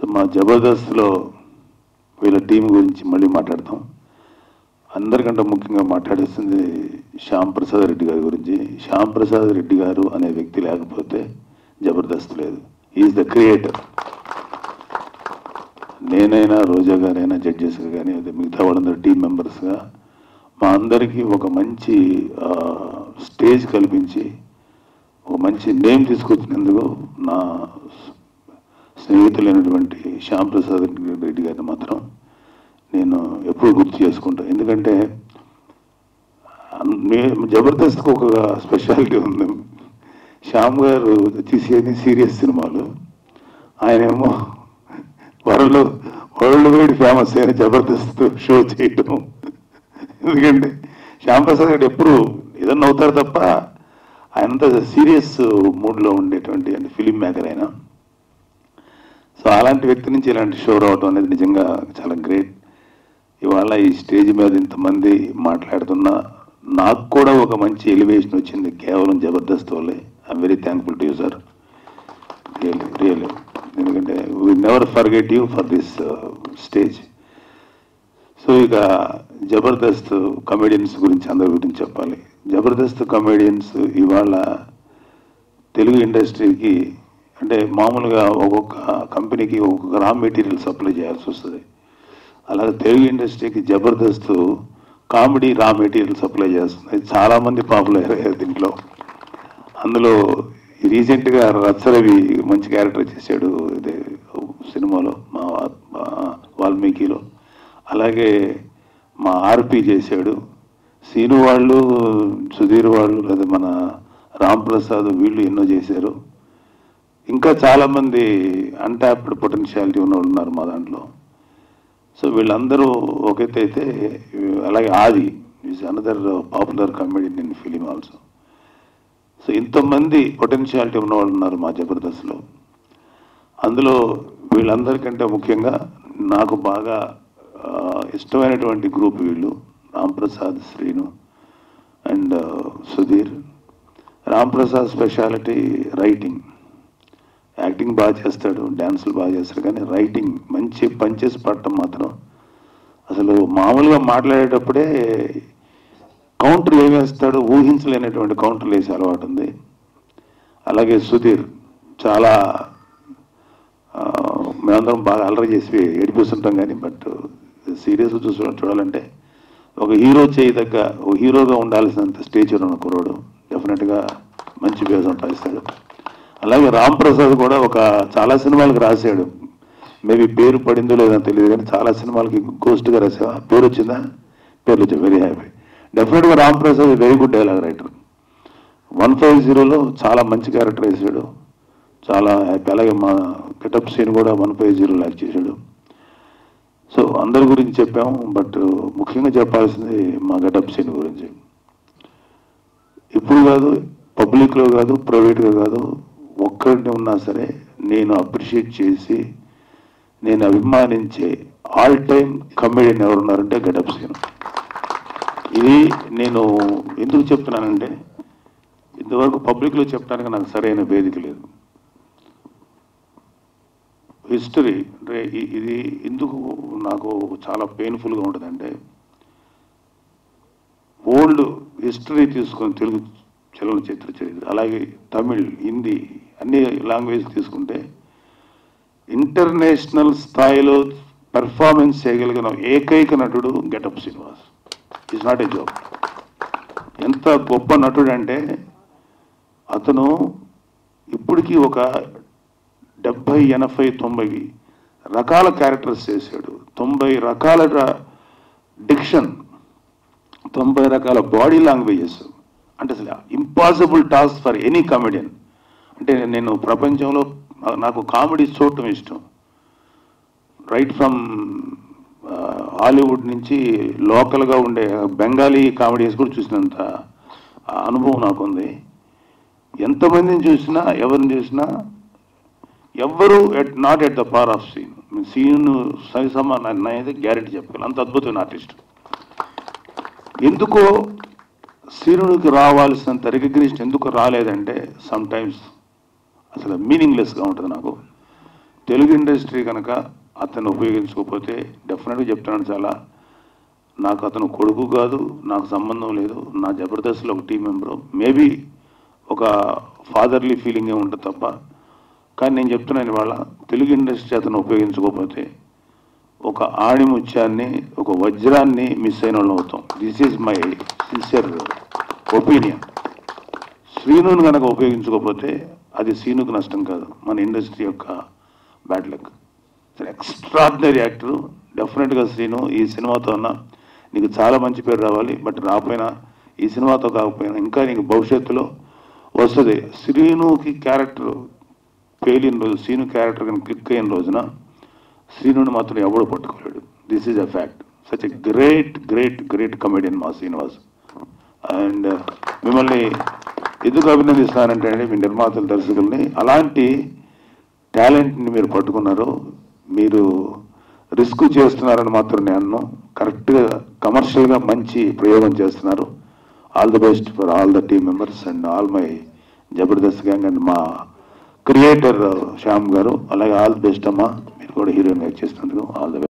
మా జబర్దస్త్లో వీళ్ళ టీం గురించి మళ్ళీ మాట్లాడతాం అందరికంటే ముఖ్యంగా మాట్లాడేస్తుంది శ్యామ్ ప్రసాద్ రెడ్డి గారి గురించి శ్యామ్ ప్రసాద్ రెడ్డి గారు అనే వ్యక్తి లేకపోతే జబర్దస్త్ లేదు ఈజ్ ద క్రియేటర్ నేనైనా రోజా గారైనా జడ్జెస్గా కానీ అదే మిగతా వాళ్ళందరూ టీం మెంబర్స్గా మా అందరికీ ఒక మంచి ఆ, స్టేజ్ కల్పించి ఒక మంచి నేమ్ తీసుకొచ్చినందుకు నా స్నేహితులైనటువంటి శ్యామ్ ప్రసాద్ రెడ్డి గారిని మాత్రం నేను ఎప్పుడు గుర్తు చేసుకుంటా ఎందుకంటే నే- జబర్దస్త్కి ఒక స్పెషాలిటీ ఉంది శ్యామ్ గారు తీసేది సీరియస్ సినిమాలు ఆయనేమో వరల్డ్ వరల్డ్ వైడ్ ఫేమస్ అయిన జబర్దస్త్ షో చేయటం ఎందుకంటే శ్యామ్ ప్రసాద్ గారు ఎప్పుడు ఏదన్నా అవుతారు తప్ప ఆయనంత సీరియస్ మూడ్లో ఉండేటువంటి అంటే ఫిలిం మేకర్ అయినా సో అలాంటి వ్యక్తి నుంచి ఇలాంటి షో రావడం అనేది నిజంగా చాలా గ్రేట్ ఇవాళ ఈ స్టేజ్ మీద ఇంతమంది మాట్లాడుతున్నా నాకు కూడా ఒక మంచి ఎలివేషన్ వచ్చింది కేవలం జబర్దస్త్ వల్లే I'm very thankful to you sir really really ఎందుకంటే we never forget you for this stage so ఇక జబర్దస్త్ కమెడియన్స్ గురించి అందరి గురించి చెప్పాలి జబర్దస్త్ కమెడియన్స్ ఇవాళ తెలుగు ఇండస్ట్రీకి అంటే మామూలుగా ఒక్కొక్క కంపెనీకి ఒక్కొక్క రా మెటీరియల్ సప్లై చేయాల్సి వస్తుంది అలాగే తెలుగు ఇండస్ట్రీకి Jabardasth comedy raw material supply చేస్తుంది చాలామంది పాపులర్ అయ్యారు దీంట్లో అందులో రీసెంట్గా రచ్చరవి మంచి క్యారెక్టర్ చేశాడు ఇదే సినిమాలో మా మా వాల్మీకిలో అలాగే మా ఆర్పి చేశాడు సీను వాళ్ళు సుధీర్ వాళ్ళు లేదా మన రామ్ ప్రసాద్ వీళ్ళు ఎన్నో చేశారు ఇంకా చాలామంది అన్టాప్డ్ పొటెన్షియాలిటీ ఉన్న వాళ్ళు ఉన్నారు మా దాంట్లో సో వీళ్ళందరూ ఒకైతే అయితే అలాగే Aadi is another popular comedian in film also so ఇంతమంది పొటెన్షియాలిటీ ఉన్న వాళ్ళు ఉన్నారు మా జబర్దస్త్లో అందులో వీళ్ళందరికంటే ముఖ్యంగా నాకు బాగా ఆ, ఇష్టమైనటువంటి గ్రూప్ వీళ్ళు Ramprasad Srinu and Sudheer Ramprasad speciality writing acting బాగా చేస్తాడు డ్యాన్సులు బాగా చేస్తాడు కానీ రైటింగ్ మంచి పంచేసి పడటం మాత్రం అసలు మామూలుగా మాట్లాడేటప్పుడే కౌంటర్ ఏం వేస్తాడో ఊహించలేనటువంటి కౌంటర్లు వేసే అలవాటు ఉంది అలాగే సుధీర్ చాలా ఆ, మేమందరం బాగా అలరి చేసి ఏడిపిస్తుంటాం కానీ బట్ సీరియస్ చూసి చూడాలంటే ఒక హీరో చేయదగ్గ ఒక హీరోగా ఉండాల్సినంత స్టేజ్ ఉన్న కుర్రోడు డెఫినెట్గా మంచి పేరు సంపాదిస్తాడు అలాగే రామ్ ప్రసాద్ కూడా ఒక చాలా సినిమాలకు రాశాడు మేబీ పేరు పడిందో లేదో తెలియదు కానీ చాలా సినిమాలకి గోస్ట్గా రాసా పేరు వచ్చిందా పేర్లు వచ్చాయి వెరీ హ్యాపీ డెఫినెట్గా Ram Prasad very good dialogue writer one five జీరోలో చాలా మంచి క్యారెక్టర్ వేసాడు చాలా హ్యాపీ అలాగే మా గెటప్ సీన్ కూడా వన్ ఫైవ్ జీరో లాక్ చేశాడు సో అందరి గురించి చెప్పాము బట్ ముఖ్యంగా చెప్పాల్సింది మా గెటప్ సీన్ గురించి ఇప్పుడు కాదు పబ్లిక్లో కాదు ప్రైవేట్గా కాదు ఒక్కడిని ఉన్నా సరే నేను అప్రిషియేట్ చేసి నేను అభిమానించే ఆల్ టైమ్ కమెడియన్ ఎవరున్నారంటే గెటప్ సీన్ ఇది నేను ఎందుకు చెప్తున్నానంటే ఇంతవరకు పబ్లిక్లో చెప్పడానికి నాకు సరైన వేదిక లేదు హిస్టరీ అంటే ఇ- ఇది ఎందుకు నాకు చాలా పెయిన్ఫుల్గా ఉంటుందంటే ఓల్డ్ హిస్టరీ తీసుకొని తెలుగు చలనచిత్ర చరిత్ర అలాగే తమిళ్ హిందీ అన్ని లాంగ్వేజ్ తీసుకుంటే ఇంటర్నేషనల్ స్థాయిలో పెర్ఫార్మెన్స్ చేయగలిగిన ఏకైక నటుడు getup Srinivas is not a job ఎంత గొప్ప నటుడు అంటే అతను ఇప్పటికీ ఒక డెబ్భై ఎనభై తొంభై రకాల క్యారెక్టర్స్ చేశాడు తొంభై రకాల డిక్షన్ తొంభై రకాల బాడీ లాంగ్వేజెస్ అంటే అసలు impossible task for any comedian అంటే నేను ప్రపంచంలో నా- నాకు కామెడీ చూడటం ఇష్టం రైట్ ఫ్రమ్ హాలీవుడ్ నుంచి లోకల్గా ఉండే బెంగాలీ కామెడీస్ కూడా చూసినంత ఆ అనుభవం నాకుంది ఎంతమందిని చూసినా ఎవరిని చూసినా ఎవ్వరు at not at the par of Seenu Seenu సరిసమ అయితే గ్యారెంటీ చెప్పగలను అంత అద్భుతమైన ఆర్టిస్ట్ ఎందుకో సీనుడికి రావాల్సినంత రికగ్నిషన్ ఎందుకు రాలేదంటే సమ్ టైమ్స్ అసలు మీనింగ్లెస్గా ఉంటుంది నాకు తెలుగు ఇండస్ట్రీ కనుక అతను ఉపయోగించకపోతే డెఫినెట్గా చెప్తున్నాను చాలా నాకు అతను కొడుకు కాదు నాకు సంబంధం లేదు నా జబర్దస్త్లో ఒక టీం మెంబరు మేబీ ఒక ఫాదర్లీ ఫీలింగే ఉంటుంది తప్ప కానీ నేను చెప్తున్నాను ఇవాళ తెలుగు ఇండస్ట్రీ అతను ఉపయోగించుకోకపోతే ఒక ఆణిముత్యాన్ని ఒక వజ్రాన్ని మిస్ అయిన వాళ్ళం అవుతాం this is my sincere opinion శ్రీనుని కనుక ఉపయోగించుకోకపోతే అది శ్రీనుకు నష్టం కాదు మన ఇండస్ట్రీ యొక్క బ్యాడ్ లక్ ఎక్స్ట్రాడినరీ యాక్టర్ డెఫినెట్గా శ్రీను ఈ సినిమాతో ఉన్న నీకు చాలా మంచి పేరు రావాలి బట్ రాకపోయినా ఈ సినిమాతో కాకపోయినా ఇంకా నీకు భవిష్యత్తులో వస్తుంది శ్రీనుకి క్యారెక్టర్ పేలిన రోజు శ్రీను క్యారెక్టర్ కనుక క్లిక్ అయిన రోజున శ్రీనుని మాత్రం ఎవడు పట్టుకోలేడు this is a fact such a great great great comedian మా శ్రీనివాస్ అండ్ మిమ్మల్ని ఎందుకు అభినందిస్తానంటే అండి మీ నిర్మాతల దర్శకుల్ని అలాంటి టాలెంట్ని మీరు పట్టుకున్నారు మీరు రిస్క్ చేస్తున్నారని మాత్రం నేను కరెక్ట్గా కమర్షియల్గా మంచి ప్రయోగం చేస్తున్నారు all the best for all the team members and all my Jabardasth gang and మా క్రియేటర్ శ్యామ్ గారు అలాగే ఆల్ ది బెస్ట్ అమ్మా మీరు కూడా హీరోయిన్ యాక్ట్ చేసినందుకు ఆల్ ద